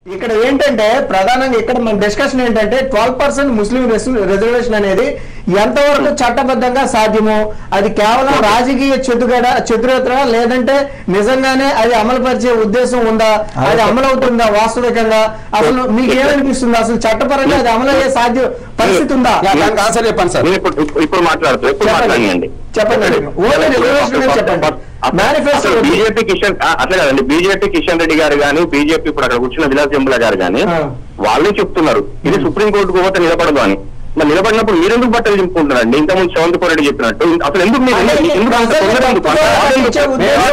ఇక్కడ ఏంటంటే ప్రధానంగా ఇక్కడ మన డిస్కషన్ ఏంటంటే ట్వెల్వ్ పర్సెంట్ ముస్లిం రిజర్వేషన్ అనేది ఎంతవరకు చట్టబద్ధంగా సాధ్యమో అది కేవలం రాజకీయ చెతుగడ చతురత లేదంటే నిజంగానే అది అమలు పరిచే ఉద్దేశం ఉందా అది అమలు అవుతుందా వాస్తవికంగా అసలు మీకు ఏమనిపిస్తుంది అసలు చట్టపరంగా అది అమలు అయ్యే సాధ్య పరిస్థితి ఉందా యా, దానికి ఆన్సర్ చెప్పండి సార్ నేను ఇప్పుడు ఇప్పుడు మాట్లాడుతూ ఇప్పుడు చెప్పండి. మాట్లాడండి చెప్పండి. ఓన్లీ రిజర్వేషన్ మీద చెప్పండి. మేనిఫెస్టో వద్దు. బీజేపీ కిషన్ ఆ, అట్లా కదండి బీజేపీ కిషన్ రెడ్డి గారు కానీ బీజేపీ ఇప్పుడు అక్కడ కూర్చున్న విలాస్ జంబుల గారు కానీ ఆ. వాళ్ళే చెప్తున్నారు ఇది సుప్రీం కోర్టుకు పోతే నిలబడదు అని మరి నిలబడినప్పుడు మీరు ఎందుకు బట్టలు చింపుకుంటారండి ఇంతకుముందు సెవెంత్ కోరెడ్డి చెప్పినట్టు అసలు ఎందుకు మీరు అంటే ఎందుకు- ఎందుకు అంత ప్రజలు తొందర ఎందుకు? తప్పుగా అంత ఎందుకు? పట్టించే ఉద్దేశం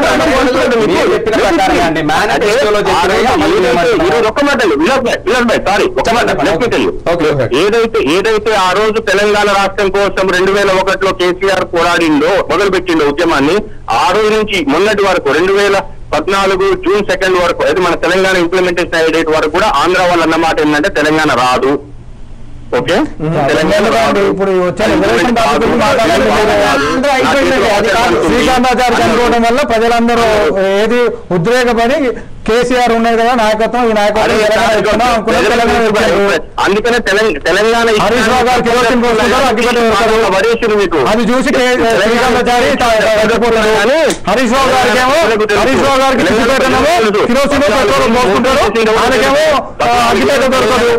మీరు చెప్పిన ప్రకారంగా మేనిఫెస్టోలో ఆ రోజు చెప్పినవి అమలు ఏదైతే- చేయమంటున్నారు. ఈరోజు ఒక్క మాట విలాస్ భాయ్ విలాస్ భాయ్ సారీ ఒక్క మాట చెప్పండి. let me tell you. Okay, okay. ఏదైతే ఏదైతే ఆ రోజు తెలంగాణ రాష్ట్రం కోసం రెండు వేల ఒకటిలో కేసీఆర్ పోరాడిండో మొదలు పెట్టిండో ఉద్యమాన్ని ఆ రోజు నుంచి మొన్నటి వరకు రెండు వేల పద్నాలుగు జూన్ సెకండ్ వరకు అయితే మన తెలంగాణ ఇంప్లిమెంటేషన్ అయ్యే డేట్ వరకు కూడా ఆంధ్ర వాళ్ళు అన్నమాట ఏంటంటే తెలంగాణ రాదు ఓకే తెలంగాణ రాదు. ఇప్పుడు వచ్చే రిజర్వేషన్ టాపిక్ గురించి మాట్లాడాలి. అందరూ అయిపోయిందండి. అది కాదు. శ్రీకాంతాచారి చనిపోవడం వల్ల ప్రజలందరూ ఏది ఉద్రేకపడి కేసీఆర్ ఉన్నాయి కదా నాయకత్వం ఈ అదే నాయకత్వం తెలంగాణ ఇస్తున్నాం అనుకున్నారు, తెలంగాణ ఇవ్వలేదు. అందుకనే తెలంగాణ తెలంగాణ హరీష్ రావు గారు కిరోసిన్ పోసుకుంటారు, అగ్గిపెట్టె పెడతారు. వరేషన్ మీకు అది చూసి కే- శ్రీకాంతాచారి చనిపోతారు హరీష్ రావు గారికి ఏమో హరీష్ రావు గారికి సిద్దిపేటనేమో కిరోసిన్ పెట్రోల్ పోసుకుంటారు ఆయనకేమో ఆ, అగ్గిపెట్టె దొరకదు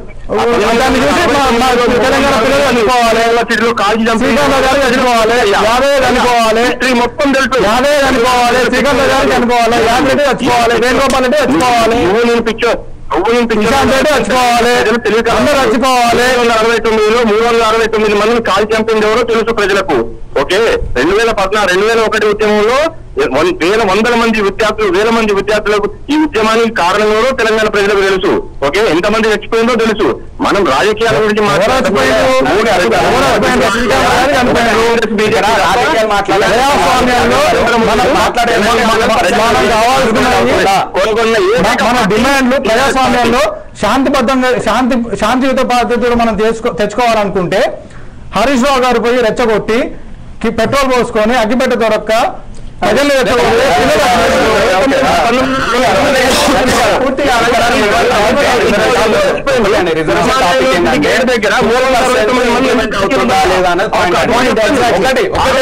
దాన్ని చూసి మా- మా తెలంగాణ పిల్లలు చనిపోవాలి శ్రీకాంత్ గారు చనిపోవాలి యాదవ్ చనిపోవాలి హిస్టరీ మొత్తం తెలుసు యాదవ్ చనిపోవాలి శ్రీకాంత్ గారు చనిపోవాలి యాదవ్ రెడ్డి చచ్చిపోవాలి వేణుగోపాల్ రెడ్డి చచ్చిపోవాలి నువ్వు నేను పిక్చర్ నువ్వు నేను పిక్చర్ నిశాంత్ రెడ్డి చచ్చిపోవాలి. ప్రజలు తెలియక అందరూ చచ్చిపోవాలి. మూడు వందల అరవై తొమ్మిదిలో మూడు వందల అరవై తొమ్మిది మందిని కాల్ చంపింది ఎవరో తెలుసు ప్రజలకు ఓకే రెండు వేల పద్నాలుగు రెండు వేల ఒకటి ఉద్యమంలో వన్- వేల వందల మంది విద్యార్థులు వేల మంది విద్యార్థులకు ఈ ఉద్యమానికి కారణం ఎవరో తెలంగాణ ప్రజలకు తెలుసు ఓకే ఎంత మంది చచ్చిపోయిందో తెలుసు మనం రాజకీయాల గురించి చచ్చిపోయారు? మూడు అరవై- ఎవరు చచ్చిపోయారు? శ్రీకాంత్ గారు చనిపోయారు. ఇక్కడ రాజకీయాలు మాట్లాడాలి. ప్రజాస్వామ్యంలో మనం మాట్లాడే మన- మన- మనం కావాల్సినవి కోరుకున్న ఏ మన- మన డిమాండ్లు ప్రజాస్వామ్యంలో శాంతిబద్ధంగా శాంతి శాంతియుత పద్ధతిలో మనం చేసుకో తెచ్చుకోవాలనుకుంటే హరీష్ రావు గారు పోయి రెచ్చగొట్టి కి- పెట్రోల్ పోసుకొని అగ్గిపెట్ట దొరక్క ప్రజలు రెచ్చగొట్టి పూర్తిగా రిజర్వేషన్ టాపిక్ ఏంటంటే గేట్ దగ్గర మూడు వందల అరవై తొమ్మిది మంది ఎందుకు అవుతుందా లేదా అనేది పాయింట్ ఒక point ఒకటి ఒకటే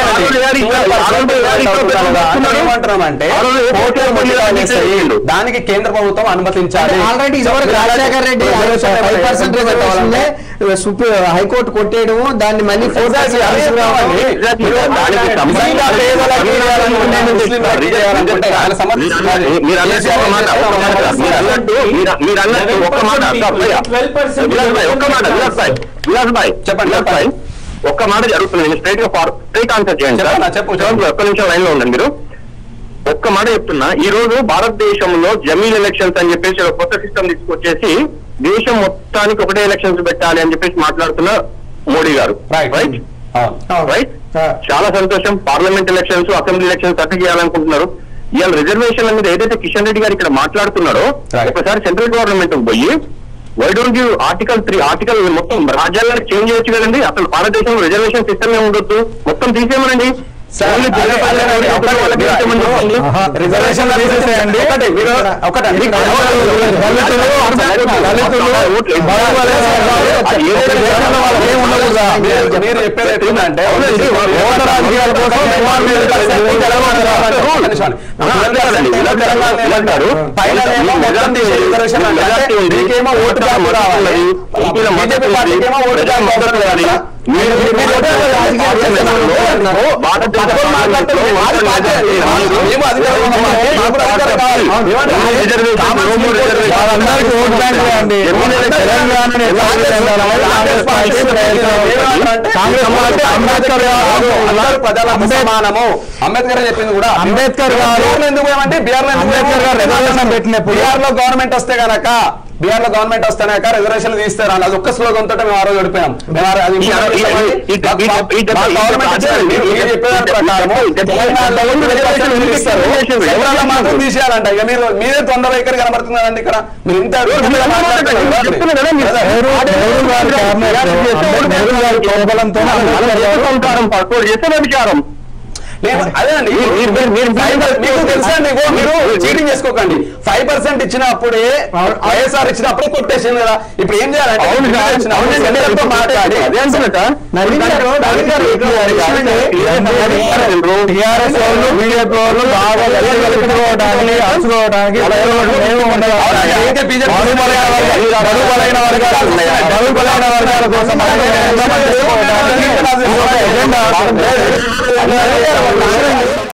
అండి. ఏమంటున్నామంటే కోర్టులో మొట్టికాయలు వేస్తాయి. దానికి కేంద్ర ప్రభుత్వం అనుమతించాలి ఆల్రెడీ ఇదివరకు Rajasekhara Reddy five percent reservation high court కొట్టేయడము దాన్ని మళ్ళీ ఫోర్ Exactly. అదే చెప్పాలి. నిజంగా పేదలకు చేయాలనుకుంటే, ముస్లింలకు చేయాలనుకుంటే ఆయన సమర్థిస్తున్నారు. మీరు అన్నట్టు ఒక మాట ఒక మాట మీరు అన్నట్టు మీరు- మీరు అన్నట్టు ఒక్క మాట అబ్బయ్య. విలాస్ భాయ్ ఒక్క మాట విలాస్ భాయ్ విలాస్ భాయ్ చెప్పండి, విలాస్ భాయ్ ఒక్క మాట జరుగుతుంది నేను స్ట్రైట్ గా ఫార్ స్ట్రైట్ ఆన్సర్ చేయండి సార్. చెప్పనా, చెప్పు, చెప్పు. చెప్పండి, ఒక్క నిమిషం లైన్ లో ఉండండి మీరు ఒక్క మాట చెప్తున్నా ఈ రోజు భారతదేశంలో జమీన్ ఎలక్షన్స్ అని చెప్పేసి ఒక కొత్త సిస్టమ్ తీసుకొచ్చేసి దేశం మొత్తానికి ఒకటే ఎలక్షన్స్ పెట్టాలి అని చెప్పేసి మాట్లాడుతున్న మోడీ గారు రైట్ రైట్ అవును. రైట్ ఆ. చాలా సంతోషం పార్లమెంట్ ఎలక్షన్స్ అసెంబ్లీ ఎలక్షన్స్ అట్ట చేయాలనుకుంటున్నారు ఇవాళ రిజర్వేషన్ల మీద ఏదైతే కిషన్ రెడ్డి గారు ఇక్కడ మాట్లాడుతున్నారో Right. ఒకసారి సెంట్రల్ గవర్నమెంట్ పోయి why don't give article three article మొత్తం రాజ్యాంగానికి చేంజ్ చేయొచ్చు కదండి అసలు భారతదేశంలో రిజర్వేషన్ సిస్టమ్ ఏమి ఉండొద్దు మొత్తం తీసేయమనండి సార్, ఓన్లీ అదే, జనరల్ అదే, అదే, వాళ్ళకి ఒకటి, వాళ్ళకి ఒకటి, ఇస్తామని చెప్పండి. ఆహా. రిజర్వేషన్ తీసేసేయండి ఒకటి మీరు ఒకటండి దళితులు దళితులు బడుగులే అది ఏదైతే దేశంలో వాళ్ళకి ఏం ఉండకూడదా? మీరు మీరు చెప్పేది ఎట్లుందంటే అవునండి, వాళ్ళు ఓట్ల రాజకీయాల కోసం తెలంగాణ పైన ఏమో మొత్తం తీసే రిజర్వేషన్ అంటే మీకేమో ఓటు బ్యాంకు రావాలి బీజేపీ పార్టీకి ఏమో ఓటు బ్యాంకు అవసరం లేదండి మీరు మీరు చెప్పేది రాజకీయాలు చేస్తున్నారు. పక్కన మాట్లాడుతూ వారి పార్టీ అది. మేము అధికారంలో ఉన్నాం. మాకు కూడా అధికారం కావాలి. ఏమంటే కామన్ వాళ్ళందరికీ ఓటు బ్యాంక్ అండి తెలంగాణని ఎట్లా చెందాలని కాంగ్రెస్ పార్టీ ప్రయత్నం. కాంగ్రెస్ పార్టీ అంబేద్కర్ గారు అందరూ ప్రజల సమానము అంబేద్కర్ చెప్పింది కూడా అంబేద్కర్ గారు- బీహార్లో ఎందుకు పోయామంటే బీహార్ అంబేద్కర్ గారు రిజర్వేషన్ పెట్టినప్పుడు బీహార్ లో గవర్నమెంట్ వస్తే గనక బీహార్ లో గవర్నమెంట్ వస్తేనాక రిజర్వేషన్ తీస్తారు అని అది ఒక్క స్లోగన్ తోటే మేము ఆ రోజు ఓడిపోయాం మేము ఆ- అది ఈ- ఈ- ఈ- ఈ- ఈ- ఈ- మా గవర్నమెంట్ ఇచ్చేది. మీరు- మీరు చెప్పే దాని ప్రకారము తెలంగాణలో కూడా రిజర్వేషన్ ఎందుకు ఇస్తారు? ఎవరన్నా మాత్రం తీసేయాలంట ఇక మీరు మీరే తొందర వైఖరి కనబడుతుందండి ఇక్కడ మీరు ఇంత మీరు అలా మాట్లాడండి. చెప్తున్నా కదా మీరు. నెహ్రూ నెహ్రూ గారి క్యాబినెట్ లో అంటే నెహ్రూ గారి ప్రోద్బలంతో అంబేద్కర్ గారు సంస్కారం పట్టుకోడు చేస్తే వ్యభిచారం నేను- అదేనండి మీరు- మీరు- మీరు- ఫైవ్ పర్- మీకు తెలుసా అండి ఇగో మీరు చీటింగ్ చేసుకోకండి ఫైవ్ పర్సెంట్ ఇచ్చినప్పుడే వైఎస్ఆర్ ఇచ్చినప్పుడే కొట్టేసింది కదా ఇప్పుడు ఏం చేయాలంటే అవును సార్, ఇచ్చినప్పుడు అవును సార్, సెంటర్తో మాట్లాడి అదే అంటున్నట నవీన్ గారు నవీన్ గారు ఇక్కడ టిఆర్ఎస్ వాళ్ళు బీజేపీ వాళ్ళు బాగా కలిసిపోవడానికి అరుచుకోవడానికి అయితే బీజేపీ బడుగు బలైన వర్గాలు బడుగు బలైన వర్గాలు బడుగు బలైన వర్గాల కోసం చేసుకోవడానికి ఒక ఎజెండా